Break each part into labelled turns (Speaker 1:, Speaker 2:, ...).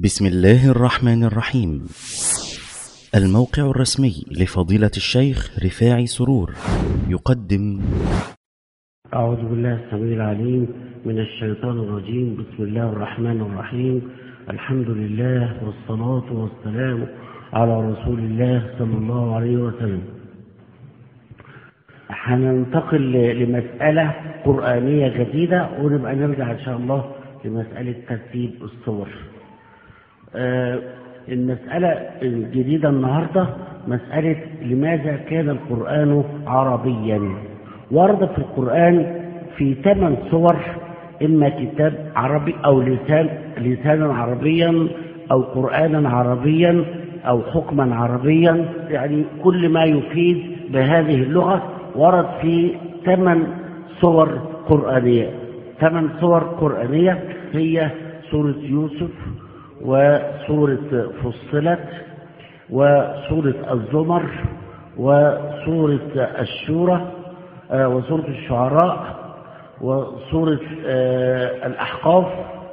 Speaker 1: بسم الله الرحمن الرحيم الموقع الرسمي لفضيلة الشيخ رفاعي سرور يقدم
Speaker 2: أعوذ بالله السميع العليم من الشيطان الرجيم بسم الله الرحمن الرحيم الحمد لله والصلاة والسلام على رسول الله صلى الله عليه وسلم هننتقل لمسألة قرآنية جديدة ونبقى نرجع إن شاء الله لمسألة ترتيب الصور آه المسألة الجديدة النهاردة مسألة لماذا كان القرآن عربيا ورد في القرآن في ثمان صور إما كتاب عربي أو لسان لسانا عربيا أو قرآنا عربيا أو حكما عربيا يعني كل ما يفيد بهذه اللغة ورد في ثمان صور قرآنية ثمان صور قرآنية هي سورة يوسف وسورة فصلت وسورة الزمر وسورة الشورى وسورة الشعراء وسورة الأحقاف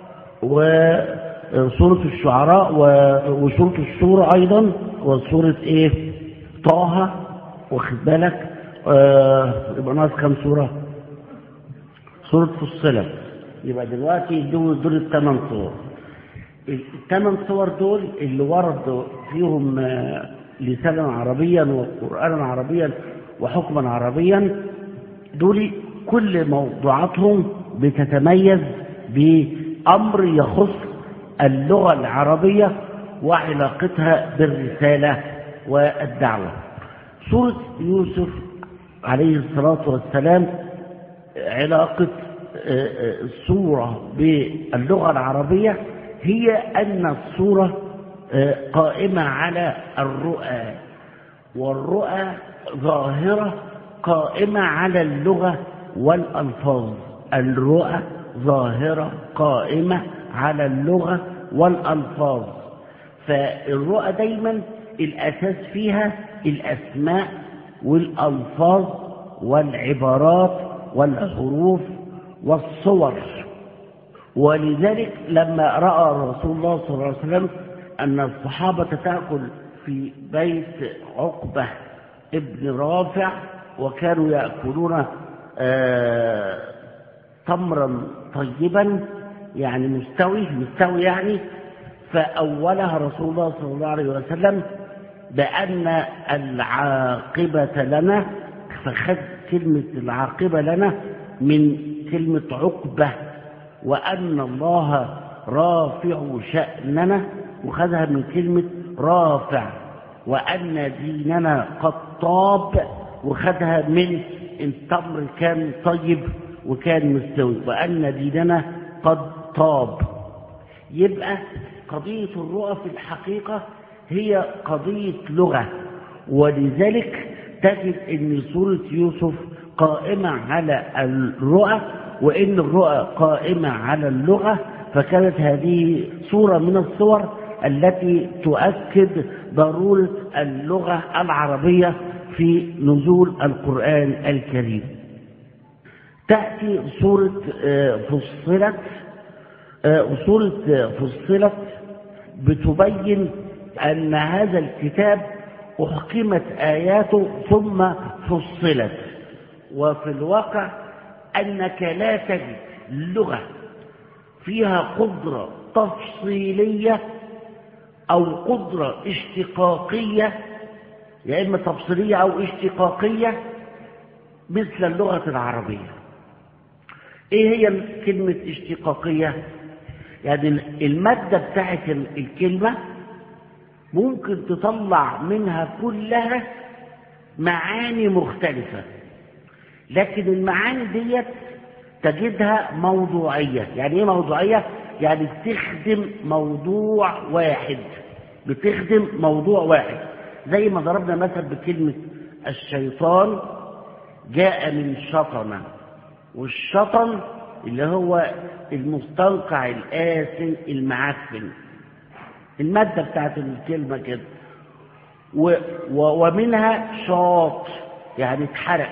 Speaker 2: وسورة الشعراء وسورة الشورى أيضا وسورة إيه طه واخد بالك يبقى ناقص كام سورة سورة فصلت يبقى دلوقتي دول دول الثمان صور الثمان صور دول اللي ورد فيهم لسانا عربيا وقرآنا عربيا وحكما عربيا دول كل موضوعاتهم بتتميز بأمر يخص اللغة العربية وعلاقتها بالرسالة والدعوة سورة يوسف عليه الصلاة والسلام علاقة السورة باللغة العربية هي أن الصورة قائمة على الرؤى والرؤى ظاهرة قائمة على اللغة والألفاظ الرؤى ظاهرة قائمة على اللغة والألفاظ فالرؤى دايما الأساس فيها الأسماء والألفاظ والعبارات والحروف والصور ولذلك لما رأى رسول الله صلى الله عليه وسلم أن الصحابة تأكل في بيت عقبة ابن رافع وكانوا يأكلون آه تمرا طيبا يعني مستوي مستوي يعني فأولها رسول الله صلى الله عليه وسلم بأن العاقبة لنا فخذ كلمة العاقبة لنا من كلمة عقبة وأن الله رافع شأننا وخذها من كلمة رافع وأن ديننا قد طاب وخذها من التمر كان طيب وكان مستوي وأن ديننا قد طاب يبقى قضية الرؤى في الحقيقة هي قضية لغة ولذلك تجد أن سورة يوسف قائمة على الرؤى وإن الرؤى قائمة على اللغة فكانت هذه صورة من الصور التي تؤكد ضرورة اللغة العربية في نزول القرآن الكريم تأتي سورة فصلت سورة فصلت بتبين أن هذا الكتاب أحكمت آياته ثم فصلت وفي الواقع أنك لا تجد لغة فيها قدرة تفصيلية أو قدرة اشتقاقية يا إما تفصيلية أو اشتقاقية مثل اللغة العربية إيه هي كلمة اشتقاقية؟ يعني المادة بتاعت الكلمة ممكن تطلع منها كلها معاني مختلفة لكن المعاني ديت تجدها موضوعية يعني ايه موضوعية يعني بتخدم موضوع واحد بتخدم موضوع واحد زي ما ضربنا مثل بكلمة الشيطان جاء من شطنة والشطن اللي هو المستنقع الآسن المعفن المادة بتاعت الكلمة كده و و ومنها شاط يعني اتحرق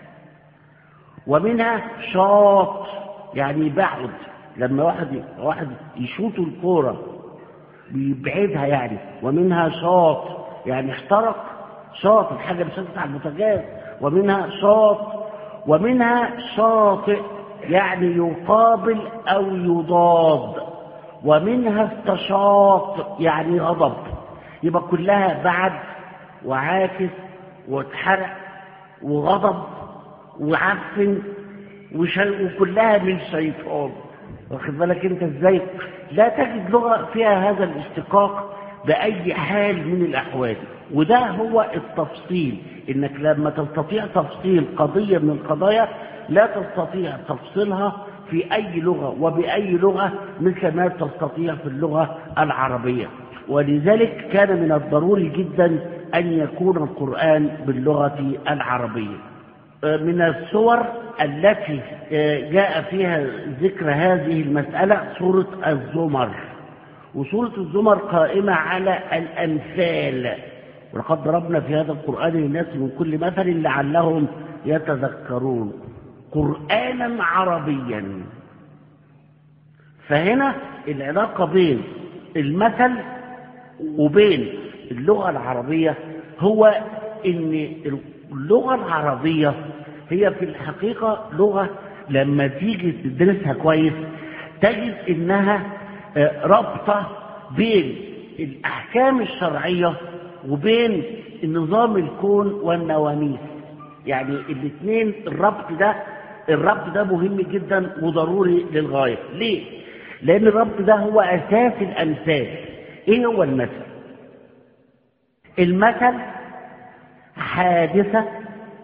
Speaker 2: ومنها شاط يعني بعد لما واحد واحد يشوط الكورة بيبعدها يعني ومنها شاط يعني احترق شاط الحاجة بشدت على البوتاجاز ومنها شاط ومنها شاطئ يعني يقابل أو يضاد ومنها استشاط يعني غضب يبقى كلها بعد وعاكس واتحرق وغضب وعفن وشي... وكلها من شيطان واخد بالك انت ازاي لا تجد لغه فيها هذا الاشتقاق باي حال من الاحوال وده هو التفصيل انك لما تستطيع تفصيل قضيه من القضايا لا تستطيع تفصيلها في اي لغه وباي لغه مثل ما تستطيع في اللغه العربيه ولذلك كان من الضروري جدا ان يكون القران باللغه العربيه من الصور التي جاء فيها ذكر هذه المسألة سورة الزمر وسورة الزمر قائمة على الأمثال ولقد ضربنا في هذا القرآن للناس من كل مثل لعلهم يتذكرون قرآنا عربيا فهنا العلاقة بين المثل وبين اللغة العربية هو ان اللغة العربية هي في الحقيقة لغة لما تيجي تدرسها كويس تجد انها رابطة بين الاحكام الشرعية وبين نظام الكون والنواميس يعني الاثنين الربط ده الربط ده مهم جدا وضروري للغاية ليه؟ لان الربط ده هو اساس الامثال ايه هو المثل؟ المثل حادثة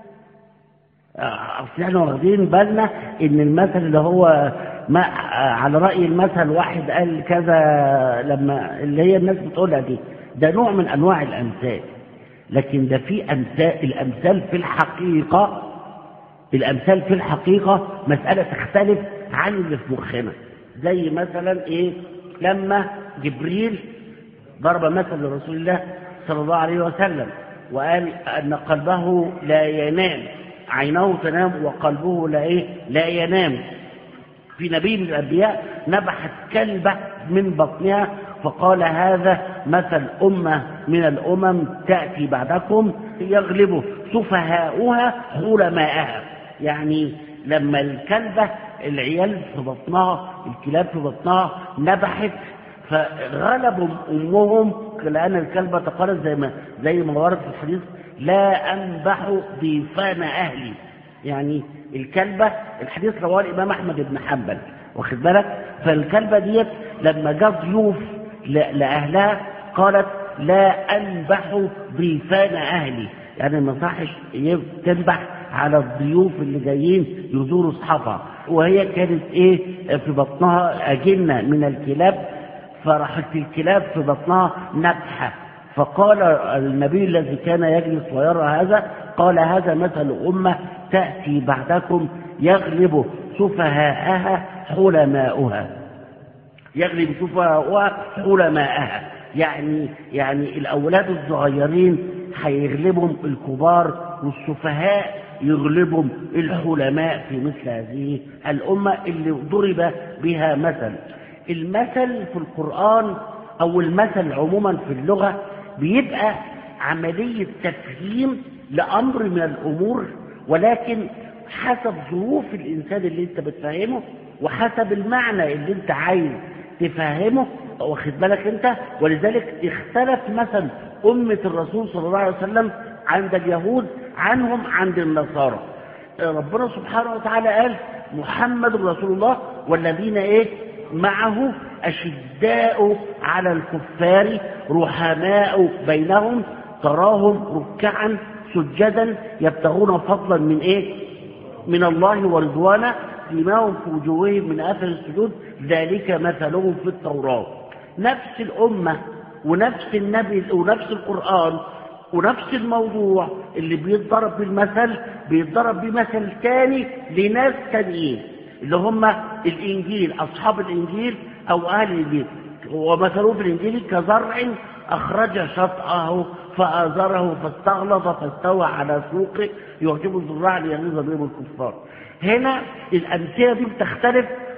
Speaker 2: اصل احنا واخدين بالنا ان المثل اللي هو ما على رأي المثل واحد قال كذا لما اللي هي الناس بتقولها دي ده نوع من انواع الامثال لكن ده في امثال الامثال في الحقيقة الامثال في الحقيقة مسألة تختلف عن اللي في مخنا زي مثلا ايه لما جبريل ضرب مثل لرسول الله صلى الله عليه وسلم وقال أن قلبه لا ينام عينه تنام وقلبه لا إيه لا ينام في نبي من الأنبياء نبحت كلبة من بطنها فقال هذا مثل أمة من الأمم تأتي بعدكم يغلب سفهاؤها حلماءها يعني لما الكلبة العيال في بطنها الكلاب في بطنها نبحت فغلبوا امهم لان الكلبه تقالت زي ما زي ما ورد في الحديث لا انبح ضيفان اهلي يعني الكلبه الحديث رواه الامام احمد بن حنبل واخد بالك فالكلبه ديت لما جاء ضيوف لاهلها قالت لا انبح ضيفان اهلي يعني ما صحش تنبح على الضيوف اللي جايين يزوروا اصحابها وهي كانت ايه في بطنها اجنه من الكلاب فراحت الكلاب في بطنها نبحة فقال النبي الذي كان يجلس ويرى هذا قال هذا مثل أمة تأتي بعدكم يغلب سفهاءها حلماؤها يغلب سفهاؤها حلماءها يعني يعني الأولاد الصغيرين هيغلبهم الكبار والسفهاء يغلبهم الحلماء في مثل هذه الأمة اللي ضرب بها مثل المثل في القرآن أو المثل عموما في اللغة بيبقى عملية تفهيم لأمر من الأمور ولكن حسب ظروف الإنسان اللي أنت بتفهمه وحسب المعنى اللي أنت عايز تفهمه واخد بالك أنت ولذلك اختلف مثلا أمة الرسول صلى الله عليه وسلم عند اليهود عنهم عند النصارى ربنا سبحانه وتعالى قال محمد رسول الله والذين ايه معه أشداء على الكفار رحماء بينهم تراهم ركعا سجدا يبتغون فضلا من ايه من الله ورضوانا سيماهم في وجوههم من اثر السجود ذلك مثلهم في التوراه نفس الامه ونفس النبي ونفس القران ونفس الموضوع اللي بيتضرب بالمثل بيتضرب بمثل تاني لناس تانيين اللي هم الانجيل اصحاب الانجيل او اهل الانجيل ومثلوه في الانجيل كزرع اخرج شطاه فازره فاستغلظ فاستوى على سوقه يعجب الزراع ليغيظ بهم الكفار هنا الامثله دي بتختلف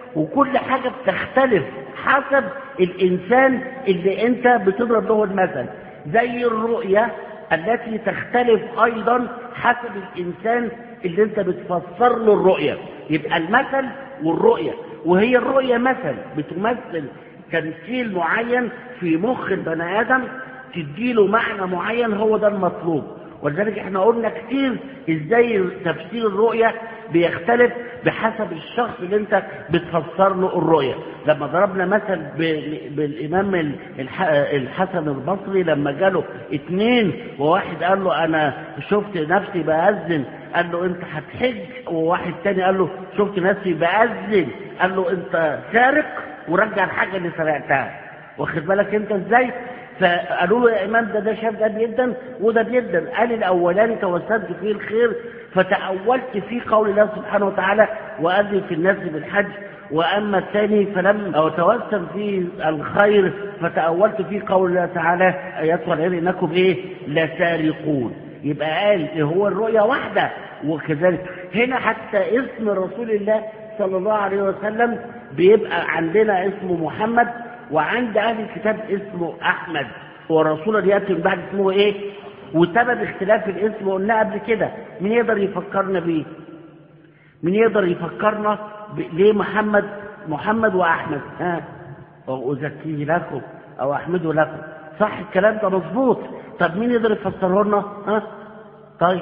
Speaker 2: وكل حاجة بتختلف حسب الإنسان اللي أنت بتضرب له المثل زي الرؤية التي تختلف أيضا حسب الإنسان اللي أنت بتفسر له الرؤية يبقى المثل والرؤية وهي الرؤية مثل بتمثل تمثيل معين في مخ البني آدم تديله معنى معين هو ده المطلوب ولذلك احنا قلنا كتير ازاي تفسير الرؤية بيختلف بحسب الشخص اللي انت بتفسر له الرؤية لما ضربنا مثل بالامام الحسن البصري لما جاله اتنين وواحد قال له انا شفت نفسي بأذن قال له انت هتحج وواحد تاني قال له شفت نفسي بأذن قال له انت سارق ورجع الحاجة اللي سرقتها واخد بالك انت ازاي فقالوا له يا امام ده ده شاف ده جدا وده جدا قال الاولاني توسلت فيه الخير فتأولت في قول الله سبحانه وتعالى وأذن في الناس بالحج وأما الثاني فلم أو توسم في الخير فتأولت في قول الله تعالى أيتها العير إنكم إيه لسارقون يبقى قال هو الرؤيا واحدة وكذلك هنا حتى اسم رسول الله صلى الله عليه وسلم بيبقى عندنا اسمه محمد وعند أهل الكتاب اسمه أحمد ورسولا يأتي من بعد اسمه إيه وسبب اختلاف الاسم قلنا قبل كده مين يقدر يفكرنا بيه مين يقدر يفكرنا ب... ليه محمد محمد وأحمد ها وأزكيه لكم أو أحمده لكم صح الكلام ده مظبوط طب مين يقدر يفسره لنا ها طيب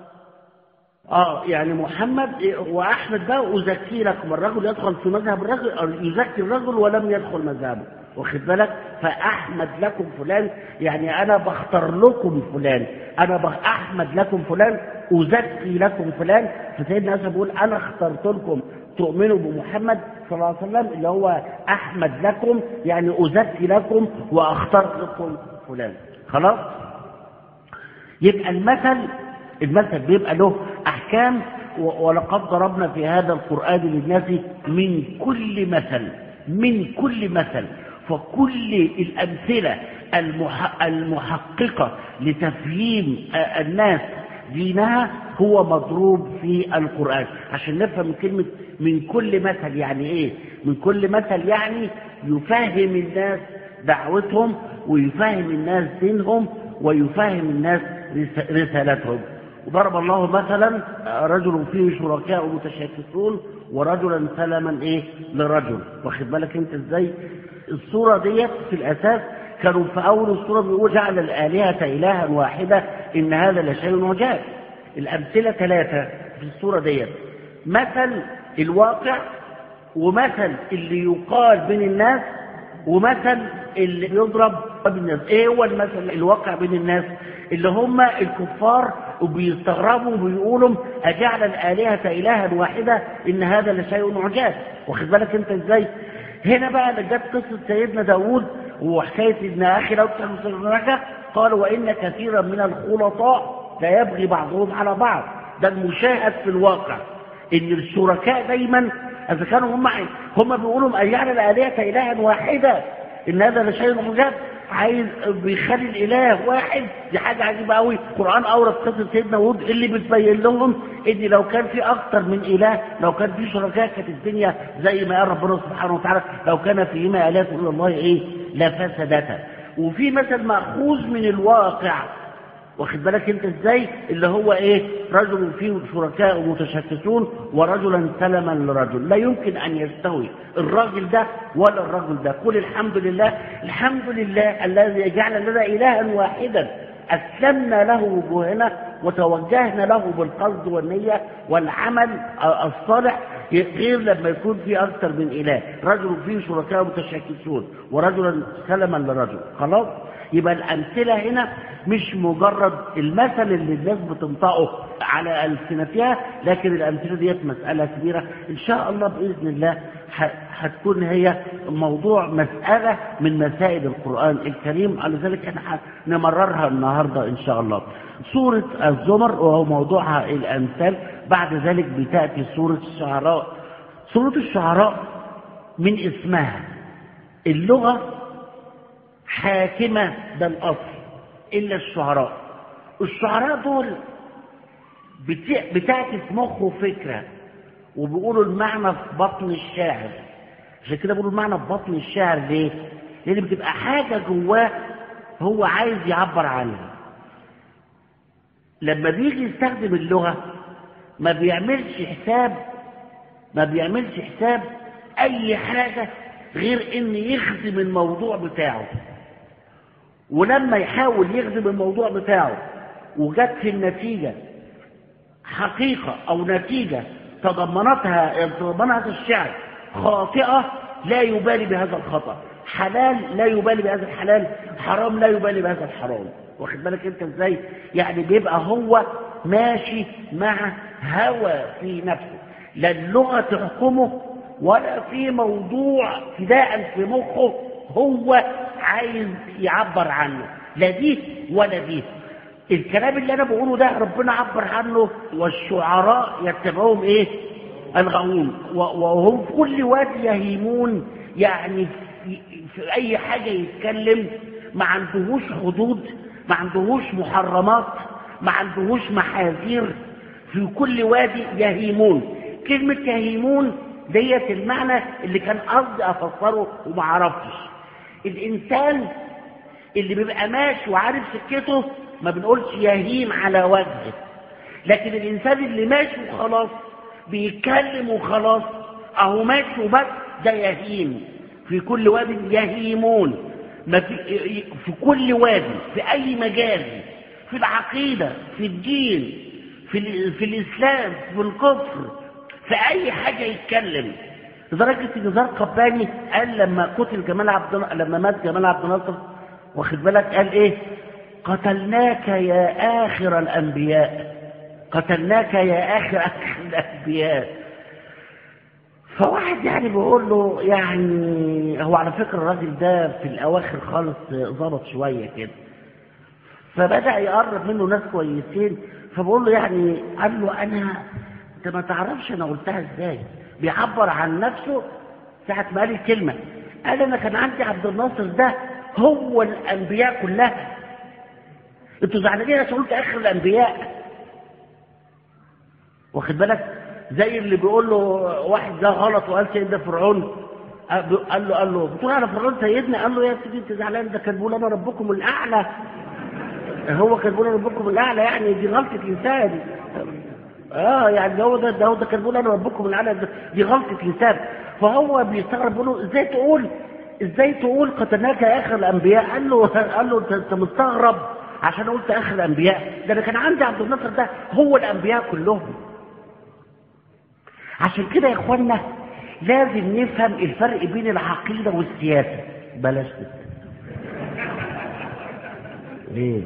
Speaker 2: اه يعني محمد واحمد ده ازكي لكم الرجل يدخل في مذهب الرجل او يزكي الرجل ولم يدخل مذهبه واخد بالك فاحمد لكم فلان يعني انا بختار لكم فلان انا احمد لكم فلان ازكي لكم فلان فسيدنا عيسى بيقول انا اخترت لكم تؤمنوا بمحمد صلى الله عليه وسلم اللي هو احمد لكم يعني ازكي لكم واختار لكم فلان خلاص يبقى المثل المثل بيبقى له احكام ولقد ضربنا في هذا القران للناس من كل مثل من كل مثل فكل الامثله المحققه لتفهيم الناس دينها هو مضروب في القران عشان نفهم كلمه من كل مثل يعني ايه من كل مثل يعني يفهم الناس دعوتهم ويفهم الناس دينهم ويفهم الناس رسالتهم وضرب الله مثلا رجل فيه شركاء متشاكسون ورجلا سلما ايه لرجل واخد بالك انت ازاي الصوره ديت في الاساس كانوا في اول الصوره بيقول جعل الالهه الها واحده ان هذا لشيء عجاب الامثله ثلاثه في الصوره ديت مثل الواقع ومثل اللي يقال بين الناس ومثل اللي يضرب بين الناس ايه هو المثل الواقع بين الناس اللي هم الكفار وبيستغربوا وبيقولوا أجعل الآلهة إلها واحدة إن هذا لشيء عجاب واخد بالك أنت إزاي هنا بقى جت قصة سيدنا داوود وحكاية إن أخي لو تسلمك قال وإن كثيرا من الخلطاء لا يبغي بعضهم على بعض ده المشاهد في الواقع إن الشركاء دايما إذا كانوا هم هم بيقولوا أجعل الآلهة إلها واحدة إن هذا لشيء عجاب عايز بيخلي الاله واحد دي حاجه عجيبه قوي القران اورد قصه سيدنا هود اللي بتبين لهم ان لو كان في اكتر من اله لو كان في شركاء كانت الدنيا زي ما قال ربنا سبحانه وتعالى لو كان فيهما الهات الا الله ايه لفسدتا وفي مثل ماخوذ من الواقع واخد بالك انت ازاي اللي هو ايه رجل فيه شركاء متشتتون ورجلا سلما لرجل لا يمكن ان يستوي الراجل ده ولا الرجل ده قل الحمد لله الحمد لله الذي جعل لنا الها واحدا اسلمنا له وجوهنا وتوجهنا له بالقصد والنيه والعمل الصالح غير لما يكون في اكثر من اله رجل فيه شركاء متشاكسون ورجلا سلما لرجل خلاص يبقى الأمثلة هنا مش مجرد المثل اللي الناس بتنطقه على ألسنتها لكن الأمثلة ديت مسألة كبيرة إن شاء الله بإذن الله هتكون هي موضوع مسألة من مسائل القرآن الكريم على ذلك احنا نمررها النهاردة إن شاء الله سورة الزمر وهو موضوعها الأمثال بعد ذلك بتأتي سورة الشعراء سورة الشعراء من اسمها اللغة حاكمة ده الأصل إلا الشعراء الشعراء دول بتعكس مخه فكرة وبيقولوا المعنى في بطن الشاعر عشان كده بيقولوا المعنى في بطن الشعر ليه؟ لأن بتبقى حاجة جواه هو عايز يعبر عنها لما بيجي يستخدم اللغة ما بيعملش حساب ما بيعملش حساب أي حاجة غير إن يخدم الموضوع بتاعه ولما يحاول يخدم الموضوع بتاعه وجت في النتيجة حقيقة أو نتيجة تضمنتها تضمنها الشعر خاطئة لا يبالي بهذا الخطأ حلال لا يبالي بهذا الحلال حرام لا يبالي بهذا الحرام واخد بالك انت ازاي يعني بيبقى هو ماشي مع هوى في نفسه لا اللغة تحكمه ولا في موضوع ابتداء في مخه هو عايز يعبر عنه لا دي ولا دي الكلام اللي انا بقوله ده ربنا عبر عنه والشعراء يتبعهم ايه الغاوون وهم في كل وادي يهيمون يعني في, في اي حاجه يتكلم ما عندهوش حدود ما عندهوش محرمات ما عندهوش محاذير في كل وادي يهيمون كلمه يهيمون ديت المعنى اللي كان قصدي افسره وما عرفتش الانسان اللي بيبقى ماشي وعارف سكته ما بنقولش يهيم على وجهه لكن الانسان اللي ماشي وخلاص بيتكلم وخلاص اهو ماشي وبس ده يهيم في كل واد يهيمون ما في, في كل وادي في اي مجال في العقيده في الدين في, في الاسلام في الكفر في اي حاجه يتكلم لدرجه ان زار قباني قال لما قتل جمال عبد لما مات جمال عبد الناصر واخد بالك قال ايه قتلناك يا آخر الأنبياء قتلناك يا آخر آخر الأنبياء فواحد يعني بيقول له يعني هو على فكرة الراجل ده في الأواخر خالص ظبط شوية كده فبدأ يقرب منه ناس كويسين فبقول له يعني قال له أنا أنت ما تعرفش أنا قلتها إزاي بيعبر عن نفسه ساعة ما قال الكلمة قال أنا كان عندي عبد الناصر ده هو الأنبياء كلها انتوا زعلانين عشان قلت اخر الانبياء واخد بالك زي اللي بيقول له واحد ده غلط وقال سيدنا فرعون قال له قال له بتقول على فرعون سيدنا قال له يا سيدي انت زعلان ده كان بيقول انا ربكم الاعلى هو كان بيقول انا ربكم الاعلى يعني دي غلطه لسان اه يعني هو ده ده هو ده كان بيقول انا ربكم الاعلى دي غلطه لسان فهو بيستغرب بيقول له ازاي تقول ازاي تقول قتلناك يا اخر الانبياء قال له قال له انت مستغرب عشان قلت اخر الانبياء ده انا كان عندي عبد الناصر ده هو الانبياء كلهم عشان كده يا اخوانا لازم نفهم الفرق بين العقيده والسياسه بلاش كده ليه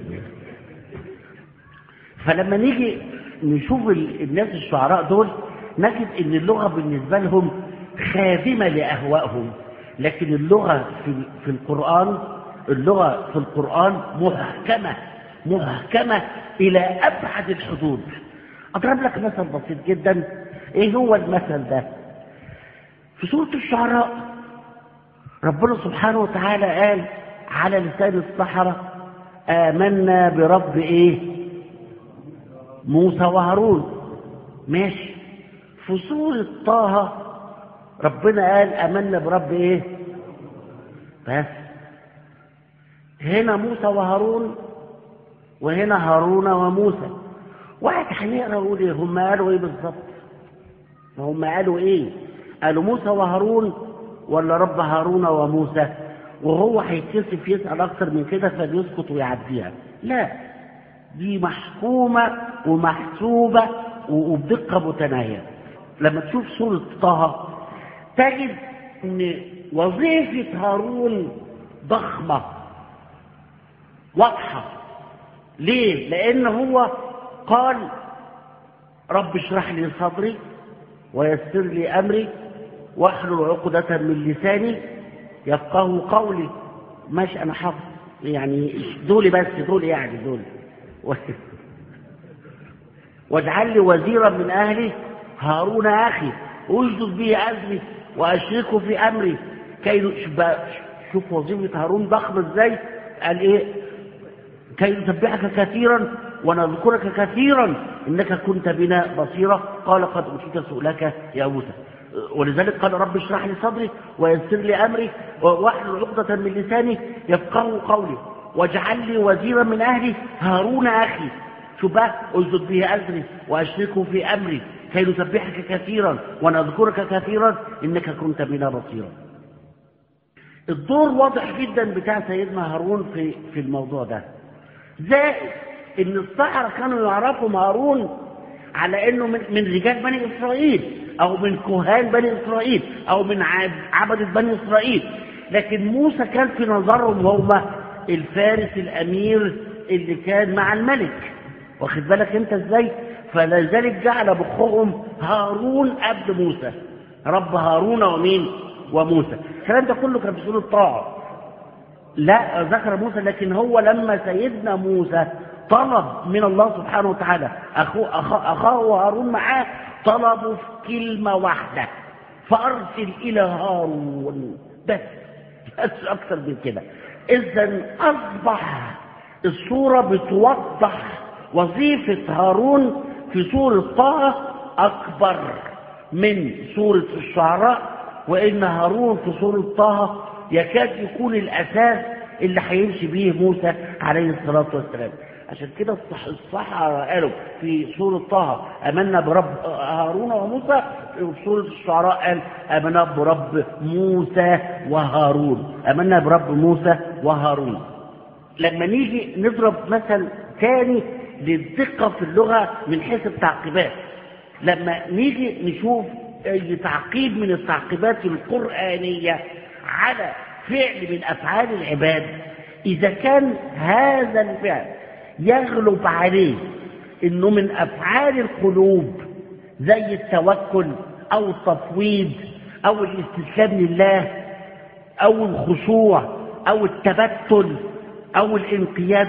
Speaker 2: فلما نيجي نشوف الناس الشعراء دول نجد ان اللغه بالنسبه لهم خادمه لاهوائهم لكن اللغه في في القران اللغة في القرآن محكمة محكمة إلى أبعد الحدود أضرب لك مثل بسيط جدا إيه هو المثل ده في سورة الشعراء ربنا سبحانه وتعالى قال على لسان الصحراء آمنا برب إيه موسى وهارون ماشي في سورة طه ربنا قال آمنا برب إيه بس هنا موسى وهارون وهنا هارون وموسى واحد هيقرا يقول ايه هم قالوا ايه بالظبط هم قالوا ايه قالوا موسى وهارون ولا رب هارون وموسى وهو هيتكسف يسال اكتر من كده فبيسكت ويعديها لا دي محكومه ومحسوبه وبدقه متناهيه لما تشوف سوره طه تجد ان وظيفه هارون ضخمه واضحة ليه؟ لأن هو قال رب اشرح لي صدري ويسر لي أمري واحلل عقدة من لساني يفقه قولي ماشي أنا حافظ يعني دولي بس دول يعني دول واجعل لي وزيرا من أهلي هارون أخي أشدد به أزري وأشركه في أمري كي شوف وظيفة هارون ضخمة إزاي قال إيه كي نسبحك كثيرا ونذكرك كثيرا انك كنت بنا بصيرا قال قد اوتيت سؤلك يا موسى ولذلك قال رب اشرح لي صدري ويسر لي امري واحلل عقدة من لساني يفقهوا قولي واجعل لي وزيرا من اهلي هارون اخي شوف بقى اسجد به اجري واشركه في امري كي نسبحك كثيرا ونذكرك كثيرا انك كنت بنا بصيرا الدور واضح جدا بتاع سيدنا هارون في في الموضوع ده زائد ان السحرة كانوا يعرفوا هارون على انه من, من رجال بني اسرائيل او من كهان بني اسرائيل او من عبدة بني اسرائيل لكن موسى كان في نظرهم هو الفارس الامير اللي كان مع الملك واخد بالك انت ازاي فلذلك جعل بخهم هارون قبل موسى رب هارون ومين وموسى الكلام ده كله كان في سوره طه لا ذكر موسى لكن هو لما سيدنا موسى طلب من الله سبحانه وتعالى أخوه, أخاه هارون معاه طلبوا في كلمة واحدة فأرسل إلى هارون بس بس أكثر من كده إذا أصبح الصورة بتوضح وظيفة هارون في سورة طه أكبر من سورة الشعراء وإن هارون في سورة طه يكاد يكون الأساس اللي هيمشي به موسى عليه الصلاة والسلام عشان كده الصح الصحراء قالوا في سورة طه آمنا برب هارون وموسى وفي سورة الشعراء قال آمنا برب موسى وهارون آمنا برب موسى وهارون لما نيجي نضرب مثل ثاني للدقة في اللغة من حيث التعقيبات لما نيجي نشوف أي تعقيب من التعقيبات القرآنية على فعل من أفعال العباد إذا كان هذا الفعل يغلب عليه إنه من أفعال القلوب زي التوكل أو التفويض أو الاستسلام لله أو الخشوع أو التبتل أو الانقياد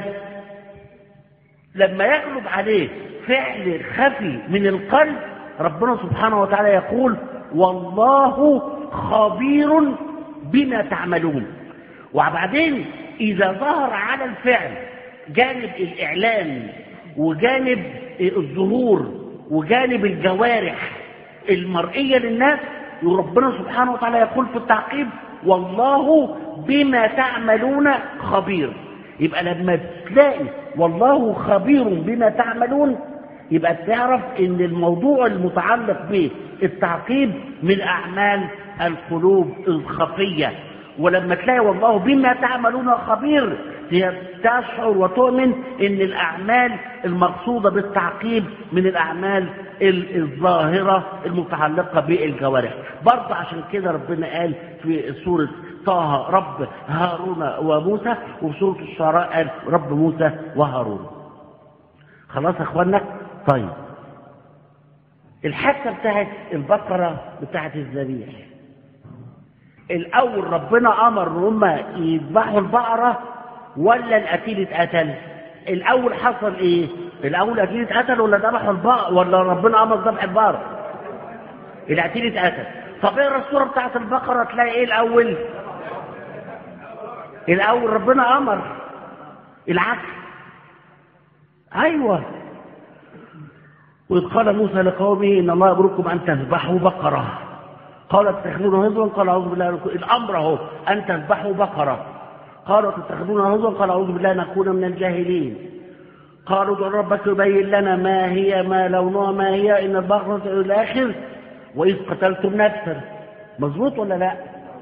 Speaker 2: لما يغلب عليه فعل خفي من القلب ربنا سبحانه وتعالى يقول والله خبير بما تعملون وبعدين إذا ظهر على الفعل جانب الإعلام وجانب الظهور وجانب الجوارح المرئية للناس ربنا سبحانه وتعالى يقول في التعقيب والله بما تعملون خبير يبقى لما تلاقي والله خبير بما تعملون يبقى تعرف ان الموضوع المتعلق بالتعقيب من اعمال القلوب الخفيه ولما تلاقي والله بما تعملون خبير تشعر وتؤمن ان الاعمال المقصوده بالتعقيب من الاعمال الظاهره المتعلقه بالجوارح برضه عشان كده ربنا قال في سوره طه رب هارون وموسى وفي سوره الشعراء قال رب موسى وهارون خلاص يا اخوانا طيب الحادثه بتاعت البقره بتاعت الذبيح الاول ربنا امر ان هم يذبحوا البقره ولا القتيل اتقتل الاول حصل ايه الاول القتيل اتقتل ولا ذبحوا البقره ولا ربنا امر ذبح البقره القتيل اتقتل طب اقرا السوره بتاعت البقره تلاقي ايه الاول الاول ربنا امر العكس ايوه واذ قال موسى لقومه ان الله يامركم ان تذبحوا بقره قال تتخذون هزوا قال اعوذ بالله الامر اهو ان تذبحوا بقره قالوا تتخذون هزوا قال اعوذ بالله نكون من الجاهلين قالوا ادع ربك يبين لنا ما هي ما لونها ما هي ان البقره الى الاخر واذ قتلتم نفسا مظبوط ولا لا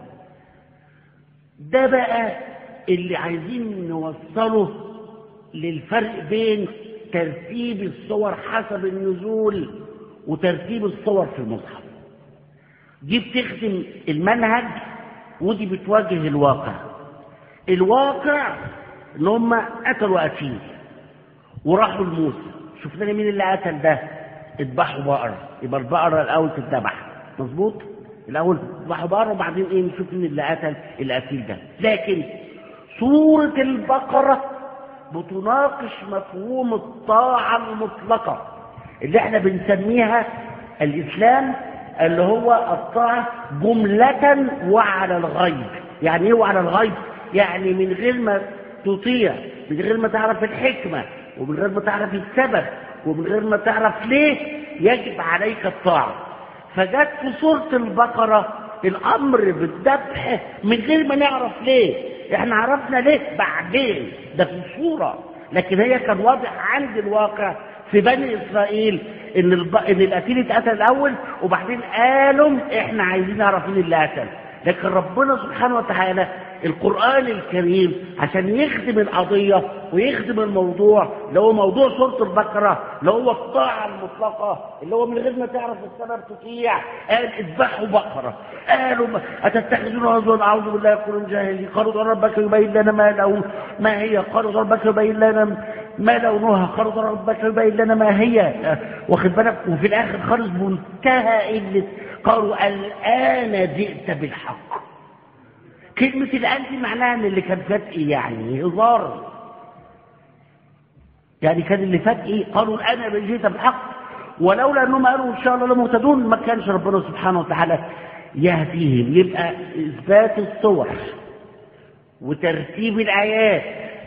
Speaker 2: ده بقى اللي عايزين نوصله للفرق بين ترتيب الصور حسب النزول وترتيب الصور في المصحف دي بتخدم المنهج ودي بتواجه الواقع الواقع ان هم قتلوا قتيل وراحوا لموسى شفنا مين اللي قتل ده اذبحوا بقره يبقى البقره الاول تتذبح مظبوط الاول تذبحوا بقره وبعدين ايه نشوف مين اللي قتل القتيل ده لكن سوره البقره بتناقش مفهوم الطاعه المطلقه اللي احنا بنسميها الاسلام اللي هو الطاعه جمله وعلى الغيب يعني ايه وعلى الغيب يعني من غير ما تطيع من غير ما تعرف الحكمه ومن غير ما تعرف السبب ومن غير ما تعرف ليه يجب عليك الطاعه فجت في سورة البقرة الأمر بالذبح من غير ما نعرف ليه احنا عرفنا ليه بعدين ده في الصورة لكن هي كان واضح عند الواقع في بني إسرائيل إن, الب... إن القتيل اتقتل الأول وبعدين قالوا إحنا عايزين نعرف مين اللي قتل لكن ربنا سبحانه وتعالى القرآن الكريم عشان يخدم القضية ويخدم الموضوع اللي هو موضوع سورة البقرة اللي هو الطاعة المطلقة اللي هو من غير ما تعرف السبب تطيع قال اذبحوا بقرة قالوا ما أتتخذون هزوا أعوذ بالله يقولون جاهلين قالوا ربك يبين لنا ما لو ما هي قالوا ربك يبين لنا ما لونها قالوا ربك يبين لنا ما هي واخد بالك وفي الآخر خالص منتهى قلة قالوا الآن جئت بالحق كلمة الآن دي معناها ان اللي كان فات ايه يعني هزار يعني كان اللي فات ايه قالوا الآن جئت بالحق ولولا انهم قالوا ان شاء الله لمهتدون ما كانش ربنا سبحانه وتعالى يهديهم يبقى اثبات الصور وترتيب الايات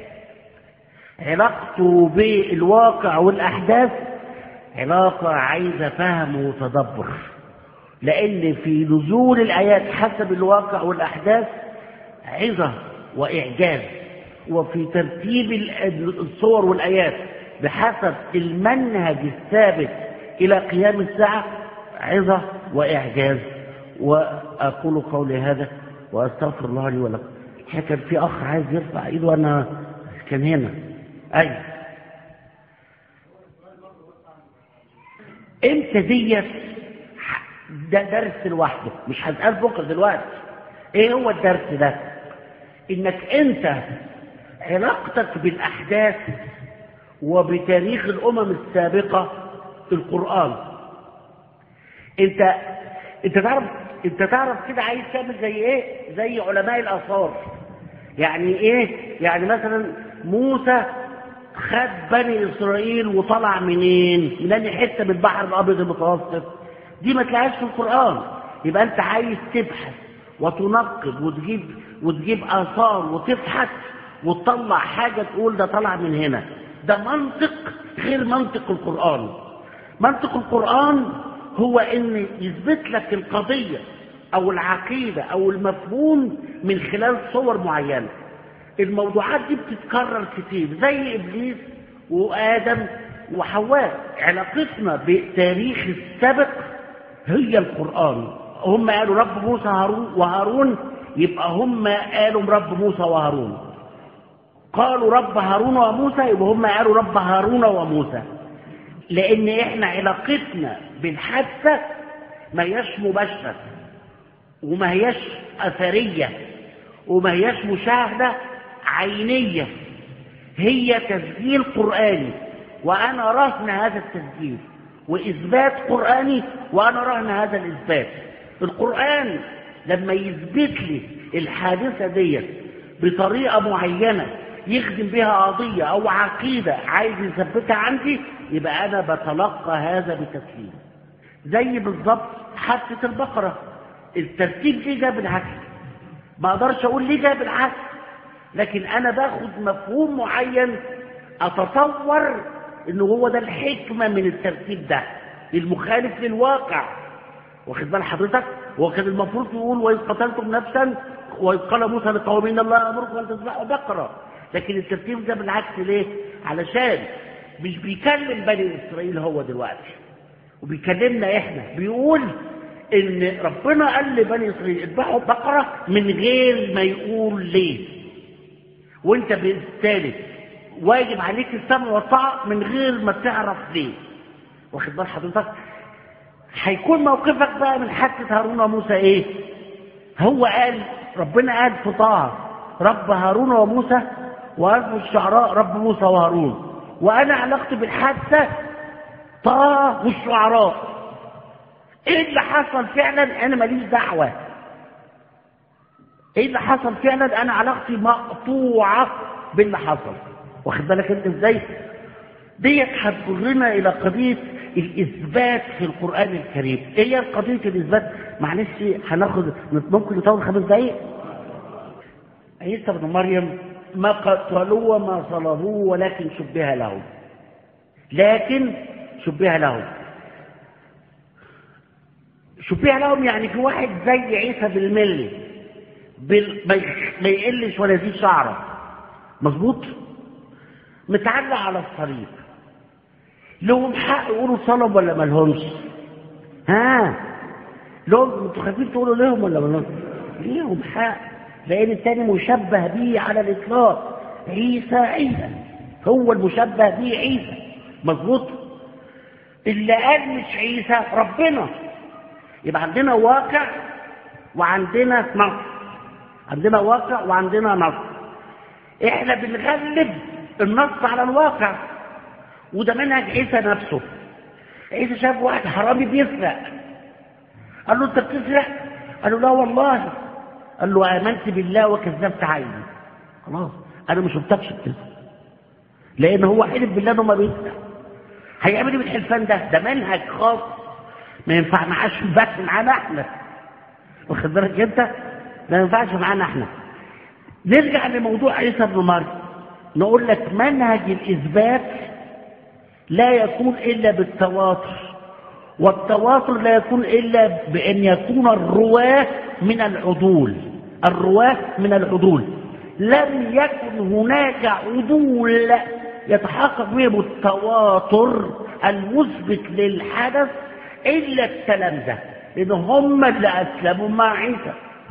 Speaker 2: علاقته بالواقع والاحداث علاقه عايزه فهم وتدبر لان في نزول الايات حسب الواقع والاحداث عظه واعجاز وفي ترتيب الصور والايات بحسب المنهج الثابت الى قيام الساعه عظه واعجاز واقول قولي هذا واستغفر الله لي ولكم كان في اخ عايز يرفع ايده وانا كان هنا ايوه امتى ديت ده درس لوحده مش هتقال بكره دلوقتي ايه هو الدرس ده انك انت علاقتك بالاحداث وبتاريخ الامم السابقه في القران انت انت تعرف انت تعرف كده عايز تعمل زي ايه زي علماء الاثار يعني ايه يعني مثلا موسى خد بني اسرائيل وطلع منين من اي حته من البحر الابيض المتوسط دي ما تلاقيهاش في القران يبقى انت عايز تبحث وتنقب وتجيب وتجيب اثار وتبحث وتطلع حاجه تقول ده طلع من هنا ده منطق غير منطق القران منطق القران هو ان يثبت لك القضيه او العقيده او المفهوم من خلال صور معينه الموضوعات دي بتتكرر كتير زي ابليس وادم وحواء علاقتنا بالتاريخ السابق هي القران هم قالوا رب موسى هارون وهارون يبقى هم قالوا رب موسى وهارون قالوا رب هارون وموسى يبقى هم قالوا رب هارون وموسى لان احنا علاقتنا بالحادثه ما هياش مباشره وما هياش اثريه وما هياش مشاهده عينيه هي تسجيل قراني وانا رهن هذا التسجيل واثبات قراني وانا رهن هذا الاثبات القران لما يثبت لي الحادثه ديت بطريقه معينه يخدم بها قضيه او عقيده عايز يثبتها عندي يبقى انا بتلقى هذا بتسليم زي بالظبط حادثه البقره الترتيب ليه جاب العكس ما اقدرش اقول ليه جاب العكس لكن انا باخد مفهوم معين اتصور ان هو ده الحكمه من الترتيب ده المخالف للواقع واخد بال حضرتك هو كان المفروض يقول واذ قتلتم نفسا واذ قال موسى لقومه ان الله امركم ان تذبحوا بقره لكن الترتيب ده بالعكس ليه علشان مش بيكلم بني اسرائيل هو دلوقتي وبيكلمنا احنا بيقول ان ربنا قال لبني اسرائيل اذبحوا بقره من غير ما يقول ليه وانت بالتالي واجب عليك السمع والطاعه من غير ما تعرف ليه واخد بال حضرتك هيكون موقفك بقى من حادثه هارون وموسى ايه هو قال ربنا قال في طه رب هارون وموسى وألف الشعراء رب موسى وهارون وأنا علاقتي بالحادثة طه والشعراء ايه اللي حصل فعلا انا ماليش دعوه ايه اللي حصل فعلا انا علاقتي مقطوعه باللي حصل واخد بالك انت ازاي ديت هتجرنا الى قضيه الاثبات في القران الكريم ايه هي قضيه الاثبات معلش هناخد ممكن نطول خمس دقايق عيسى ابن مريم ما قتلوه وما صلبوه ولكن شبه لهم لكن شبه لهم شبه لهم يعني في واحد زي عيسى بالملي بال... ما ي- ما يقلش ولا يزيد شعره مظبوط متعلق على الصليب لهم حق يقولوا صلب ولا مالهمش ها لهم انتوا خايفين تقولوا لهم ولا مالهمش ليهم حق لان التاني مشبه به على الاطلاق عيسى عيسى هو المشبه به عيسى مظبوط اللي قال مش عيسى ربنا يبقى عندنا واقع وعندنا نص عندنا واقع وعندنا نص احنا بنغلب النص على الواقع وده منهج عيسى نفسه عيسى شاف واحد حرامي بيسرق قال له انت بتسرق قال له لا والله قال له امنت بالله وكذبت عيني خلاص انا ما شفتكش بتسرق لان هو حلف بالله انه ما بيسرق هيعمل ايه بالحلفان ده ده منهج خاص ما ينفع معاش بس معانا احنا واخد بالك انت ما ينفعش معانا احنا نرجع لموضوع عيسى بن مريم نقول لك منهج الاثبات لا يكون الا بالتواتر والتواتر لا يكون الا بان يكون الرواه من العدول الرواه من العدول لم يكن هناك عدول يتحقق بهم التواتر المثبت للحدث الا التلامذه لان هم اللي اسلموا مع عيسى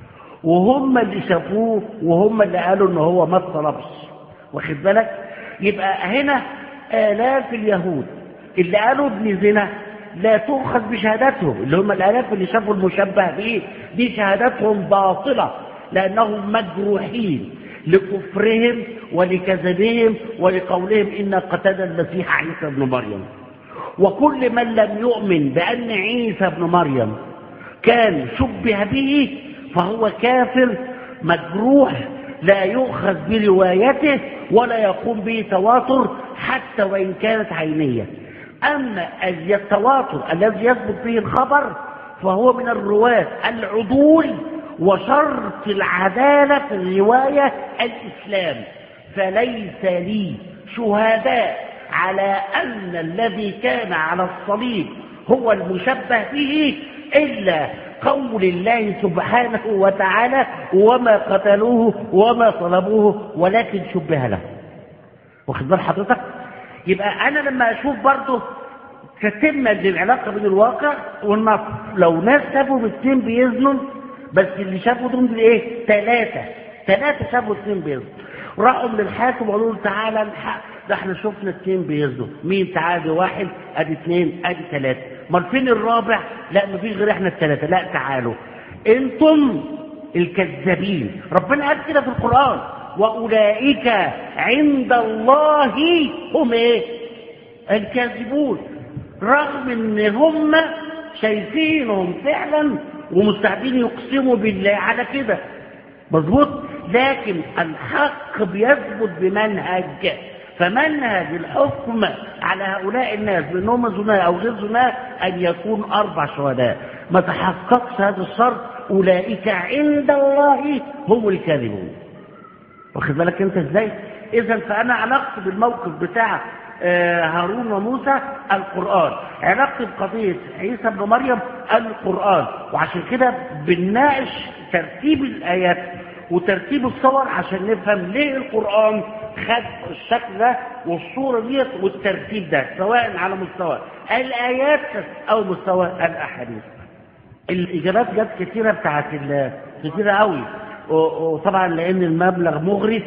Speaker 2: وهم اللي شافوه وهم اللي قالوا ان هو ما اتصلبش واخد بالك يبقى هنا آلاف اليهود اللي قالوا ابن زنا لا تؤخذ بشهادتهم اللي هم الآلاف اللي شافوا المشبه به دي شهادتهم باطلة لأنهم مجروحين لكفرهم ولكذبهم ولقولهم إن قتل المسيح عيسى ابن مريم وكل من لم يؤمن بأن عيسى ابن مريم كان شبه به فهو كافر مجروح لا يؤخذ بروايته ولا يقوم به تواتر حتى وإن كانت عينية أما التواتر الذي يثبت به الخبر فهو من الرواة العدول وشرط العدالة في الرواية الإسلام فليس لي شهداء على أن الذي كان على الصليب هو المشبه به إلا قول الله سبحانه وتعالى وما قتلوه وما صلبوه ولكن شبه له واخد بال حضرتك يبقى انا لما اشوف برضه تتم العلاقه بين الواقع والنص لو ناس شافوا الاثنين بيزنوا بس اللي شافوا دول ايه ثلاثه ثلاثه شافوا اثنين بيزنوا راحوا للحاكم وقالوا له تعالى الحق ده احنا شفنا اثنين بيزنوا مين تعالى واحد ادي اثنين ادي ثلاثه امال فين الرابع لا مفيش غير احنا الثلاثه لا تعالوا انتم الكذابين ربنا قال كده في القران واولئك عند الله هم ايه الكاذبون رغم ان هم شايفينهم فعلا ومستعدين يقسموا بالله على كده مظبوط لكن الحق بيثبت بمنهج فمنهج الحكم على هؤلاء الناس بانهم زناة او غير زناة ان يكون اربع شهداء ما تحققش هذا الشرط اولئك عند الله هم الكاذبون واخد بالك انت ازاي اذا فانا علاقتي بالموقف بتاع آه، هارون وموسى القران علاقتي بقضيه عيسى ابن مريم القران وعشان كده بنناقش ترتيب الايات وترتيب الصور عشان نفهم ليه القران خد الشكل ده والصوره ديت والترتيب ده سواء على مستوى الايات او مستوى الاحاديث الاجابات جت كتيره بتاعت ال- كتيره قوي و- وطبعا لان المبلغ مغري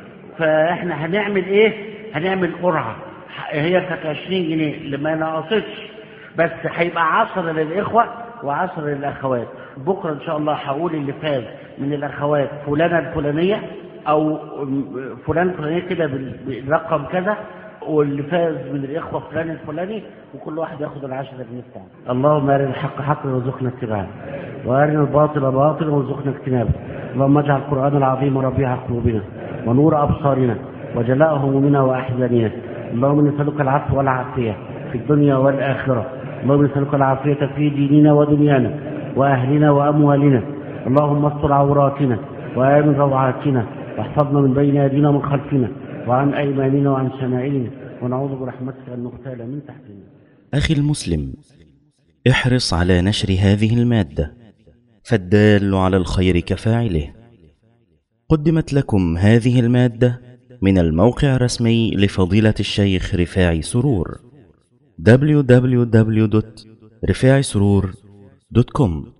Speaker 2: فاحنا هنعمل ايه هنعمل قرعه هي كانت 20 جنيه اللي ما نقصتش بس هيبقى 10 للاخوه و10 للاخوات بكره ان شاء الله هقول اللي فاز من الاخوات فلانه الفلانيه او فلان الفلانيه كده بال- بالرقم كذا واللي فاز من الاخوه فلان الفلاني وكل واحد ياخد العشرة جنيه بتاعه اللهم ارنا الحق حقا وارزقنا اتباعه وارنا الباطل باطلا وارزقنا اجتنابه اللهم اجعل القران العظيم ربيع قلوبنا ونور ابصارنا وجلاء همومنا واحزاننا اللهم نسالك العفو والعافيه في الدنيا والاخره اللهم نسالك العافيه في ديننا ودنيانا واهلنا واموالنا اللهم استر عوراتنا وامن روعاتنا واحفظنا من بين ايدينا ومن خلفنا وعن ايماننا وعن شمائلنا ونعوذ برحمتك ان نغتال من تحتنا
Speaker 1: أخي المسلم احرص على نشر هذه المادة فالدال على الخير كفاعله قدمت لكم هذه المادة من الموقع الرسمي لفضيلة الشيخ رفاعي سرور www.رفاعي سرور دوت كوم